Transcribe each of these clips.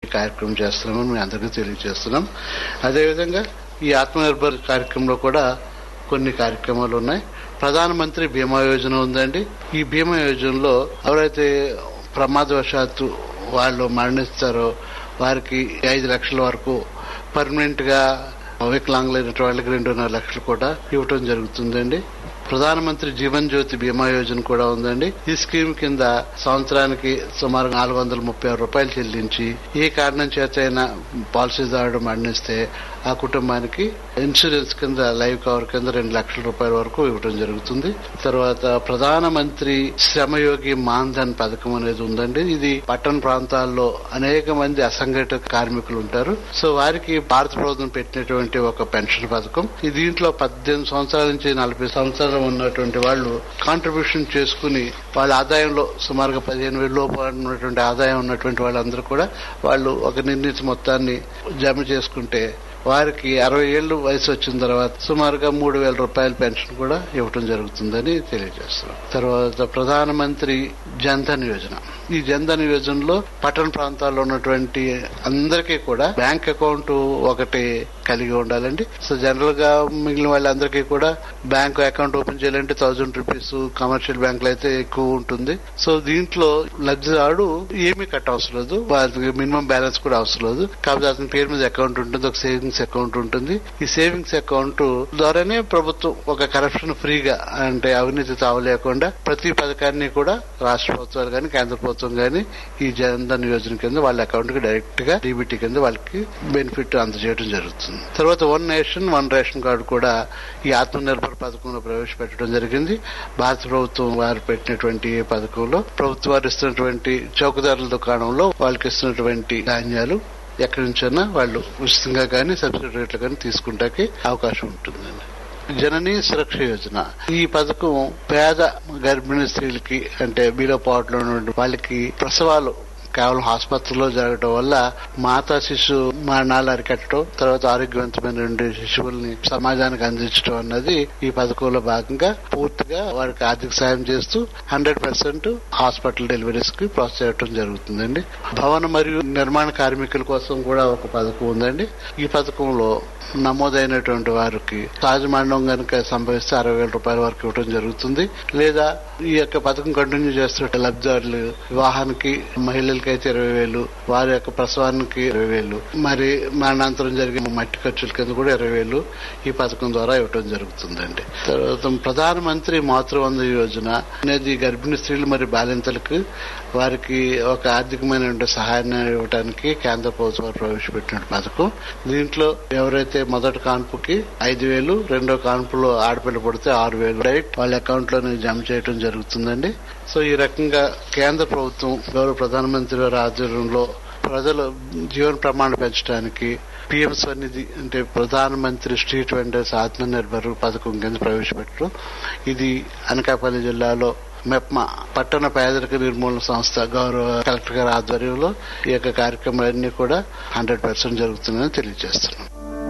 కార్యక్రమం చేస్తున్నామని మీ అందరికీ తెలియజేస్తున్నాం అదేవిధంగా ఈ ఆత్మనిర్భర్ కార్యక్రమంలో కూడా కొన్ని కార్యక్రమాలు ఉన్నాయి ప్రధానమంత్రి బీమా యోజన ఉందండి ఈ బీమా యోజనలో ఎవరైతే ప్రమాదవశాత్తు వాళ్ళు మరణిస్తారో వారికి ఐదు లక్షల వరకు పర్మనెంట్ గా వికలాంగులైన వాళ్ళకి రెండున్నర లక్షలు కూడా ఇవ్వటం జరుగుతుందండి ప్రధానమంత్రి జీవన్ జ్యోతి బీమా యోజన కూడా ఉందండి ఈ స్కీమ్ కింద సంవత్సరానికి సుమారు నాలుగు వందల ముప్పై ఆరు రూపాయలు చెల్లించి ఏ కారణం చేత అయినా పాలసీదారుడు మరణిస్తే ఆ కుటుంబానికి ఇన్సూరెన్స్ కింద లైవ్ కవర్ కింద రెండు లక్షల రూపాయల వరకు ఇవ్వడం జరుగుతుంది తర్వాత ప్రధానమంత్రి శ్రమయోగి మాన్ధన్ పథకం అనేది ఉందండి ఇది పట్టణ ప్రాంతాల్లో అనేక మంది అసంఘటిత కార్మికులు ఉంటారు సో వారికి భారత ప్రభుత్వం పెట్టినటువంటి ఒక పెన్షన్ పథకం ఈ దీంట్లో పద్దెనిమిది సంవత్సరాల నుంచి నలభై సంవత్సరాలు ఉన్నటువంటి వాళ్ళు కాంట్రిబ్యూషన్ చేసుకుని వాళ్ళ ఆదాయంలో సుమారుగా పదిహేను వేల లోపు ఉన్నటువంటి ఆదాయం ఉన్నటువంటి వాళ్ళందరూ కూడా వాళ్ళు ఒక నిర్ణీత మొత్తాన్ని జమ చేసుకుంటే వారికి అరవై ఏళ్ళు వయసు వచ్చిన తర్వాత సుమారుగా మూడు వేల రూపాయల పెన్షన్ కూడా ఇవ్వటం జరుగుతుందని తెలియజేస్తున్నాం తర్వాత ప్రధానమంత్రి జన్ధన్ యోజన ఈ జన్ధన్ యోజనలో పట్టణ ప్రాంతాల్లో ఉన్నటువంటి అందరికీ కూడా బ్యాంక్ అకౌంట్ ఒకటి కలిగి ఉండాలండి సో జనరల్ గా మిగిలిన వాళ్ళందరికీ కూడా బ్యాంక్ అకౌంట్ ఓపెన్ చేయాలంటే థౌజండ్ రూపీస్ కమర్షియల్ బ్యాంకులు అయితే ఎక్కువ ఉంటుంది సో దీంట్లో లబ్ధిదారుడు ఏమీ కట్ అవసరం లేదు వాళ్ళకి మినిమం బ్యాలెన్స్ కూడా అవసరం లేదు కాకపోతే అతని పేరు మీద అకౌంట్ ఉంటుంది ఒక సేవింగ్స్ అకౌంట్ ఉంటుంది ఈ సేవింగ్స్ అకౌంట్ ద్వారానే ప్రభుత్వం ఒక కరప్షన్ ఫ్రీగా అంటే అవినీతి తావలేకుండా ప్రతి పథకాన్ని కూడా రాష్ట్ర ప్రభుత్వాలు కానీ కేంద్ర ప్రభుత్వం కానీ ఈ జన్ధన్ యోజన కింద వాళ్ళ అకౌంట్ కి డైరెక్ట్ గా డీబీటీ కింద వాళ్ళకి బెనిఫిట్ అందజేయడం జరుగుతుంది తర్వాత one nation one ration card కూడా ఈ ఆత్మనిర్భర్ పథకంలో ప్రవేశపెట్టడం జరిగింది భారత ప్రభుత్వం వారు పెట్టినటువంటి ఈ పథకంలో ప్రభుత్వం వారు ఇస్తున్నటువంటి చౌకదారుల దుకాణంలో వాళ్ళకి ఇస్తున్నటువంటి ధాన్యాలు ఎక్కడి నుంచైనా వాళ్ళు ఉచితంగా కానీ సబ్సిడీ రేట్లు కానీ తీసుకుంటానికి అవకాశం ఉంటుందండి జనని సురక్ష యోజన ఈ పథకం పేద గర్భిణీ స్త్రీలకి అంటే బీలో పాటలో ఉన్నటువంటి వాళ్ళకి ప్రసవాలు కేవలం ఆసుపత్రిలో జరగడం వల్ల మాతా శిశు మరణాలు అరికట్టడం తర్వాత ఆరోగ్యవంతమైన శిశువుల్ని సమాజానికి అందించడం అన్నది ఈ పథకంలో భాగంగా పూర్తిగా వారికి ఆర్థిక సాయం చేస్తూ హండ్రెడ్ పర్సెంట్ హాస్పిటల్ డెలివరీస్ కి ప్రోత్సహించడం జరుగుతుందండి భవన మరియు నిర్మాణ కార్మికుల కోసం కూడా ఒక పథకం ఉందండి ఈ పథకంలో నమోదైనటువంటి వారికి సహజ మరణం కనుక సంభవిస్తే అరవై వేల రూపాయల వరకు ఇవ్వడం జరుగుతుంది లేదా ఈ యొక్క పథకం కంటిన్యూ చేస్తున్న లబ్ధిదారులు వివాహానికి మహిళలకి అయితే ఇరవై వేలు వారి యొక్క ప్రసవానికి ఇరవై వేలు మరి మరణాంతరం జరిగే మట్టి ఖర్చుల కింద కూడా ఇరవై వేలు ఈ పథకం ద్వారా ఇవ్వడం జరుగుతుందండి తర్వాత ప్రధానమంత్రి మాతృవంద యోజన అనేది గర్భిణీ స్త్రీలు మరి బాలింతలకు వారికి ఒక ఆర్థికమైన సహాయాన్ని ఇవ్వడానికి కేంద్ర ప్రభుత్వం ప్రవేశపెట్టిన పథకం దీంట్లో ఎవరైతే మొదటి కాన్పుకి ఐదు వేలు రెండో కాన్పులో ఆడపిల్ల పడితే ఆరు వేలు డైరెక్ట్ వాళ్ళ అకౌంట్ లోనే జమ చేయడం జరుగుతుందండి సో ఈ రకంగా కేంద్ర ప్రభుత్వం గౌరవ ప్రధానమంత్రి వారి ఆధ్వర్యంలో ప్రజల జీవన ప్రమాణం పెంచడానికి పిఎం స్వనిధి అంటే ప్రధానమంత్రి స్ట్రీట్ వెండర్స్ ఆత్మనిర్భర్ పథకం కింద ప్రవేశపెట్టడం ఇది అనకాపల్లి జిల్లాలో మెప్మా పట్టణ పేదరిక నిర్మూలన సంస్థ గౌరవ కలెక్టర్ గారి ఆధ్వర్యంలో ఈ యొక్క కార్యక్రమాలన్నీ కూడా హండ్రెడ్ పర్సెంట్ జరుగుతుందని తెలియజేస్తున్నాం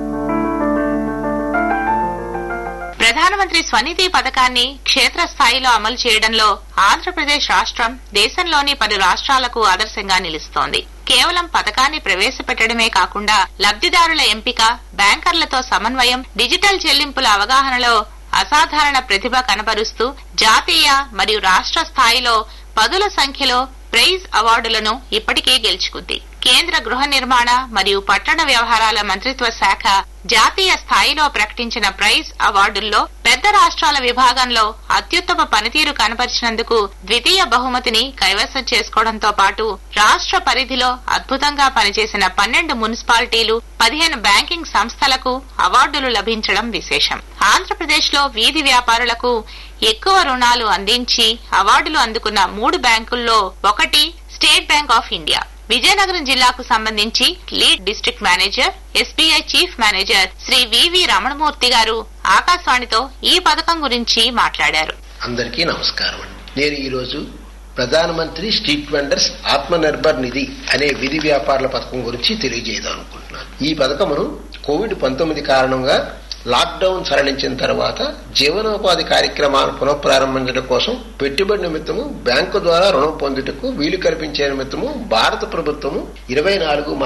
ప్రధానమంత్రి స్వనిధి పథకాన్ని క్షేత్రస్థాయిలో అమలు చేయడంలో ఆంధ్రప్రదేశ్ రాష్ట్రం దేశంలోని పలు రాష్ట్రాలకు ఆదర్శంగా నిలుస్తోంది కేవలం పథకాన్ని ప్రవేశపెట్టడమే కాకుండా లబ్దిదారుల ఎంపిక బ్యాంకర్లతో సమన్వయం డిజిటల్ చెల్లింపుల అవగాహనలో అసాధారణ ప్రతిభ కనబరుస్తూ జాతీయ మరియు రాష్ట్ర స్థాయిలో పదుల సంఖ్యలో ప్రైజ్ అవార్డులను ఇప్పటికే గెలుచుకుంది కేంద్ర గృహ నిర్మాణ మరియు పట్టణ వ్యవహారాల మంత్రిత్వ శాఖ జాతీయ స్థాయిలో ప్రకటించిన ప్రైజ్ అవార్డుల్లో పెద్ద రాష్ట్రాల విభాగంలో అత్యుత్తమ పనితీరు కనబరిచినందుకు ద్వితీయ బహుమతిని కైవసం చేసుకోవడంతో పాటు రాష్ట్ర పరిధిలో అద్భుతంగా పనిచేసిన పన్నెండు మున్సిపాలిటీలు పదిహేను బ్యాంకింగ్ సంస్థలకు అవార్డులు లభించడం విశేషం ఆంధ్రప్రదేశ్ లో వీధి వ్యాపారులకు ఎక్కువ రుణాలు అందించి అవార్డులు అందుకున్న మూడు బ్యాంకుల్లో ఒకటి State Bank of India Vizianagaram జిల్లాకు సంబంధించి lead district manager SBI chief manager Shri V V Ramanamurthy garu ఆకాశవాణితో ఈ పథకం గురించి మాట్లాడారు అందరికీ నమస్కారం అండి నేను ఈరోజు ప్రధానమంత్రి స్ట్రీట్ వెండర్స్ ఆత్మనిర్భర్ నిధి అనే విధి వ్యాపారుల పథకం గురించి తెలియజేద్దాం అనుకుంటున్నాను ఈ పథకమును కోవిడ్ పంతొమ్మిది కారణంగా లాక్డౌన్ సరళించిన తర్వాత జీవనోపాధి కార్యక్రమాలను పునఃప్రారంభించడం కోసం పెట్టుబడి నిమిత్తము బ్యాంకు ద్వారా రుణం పొందుటకు వీలు కల్పించే నిమిత్తము భారత ప్రభుత్వము ఇరవై నాలుగు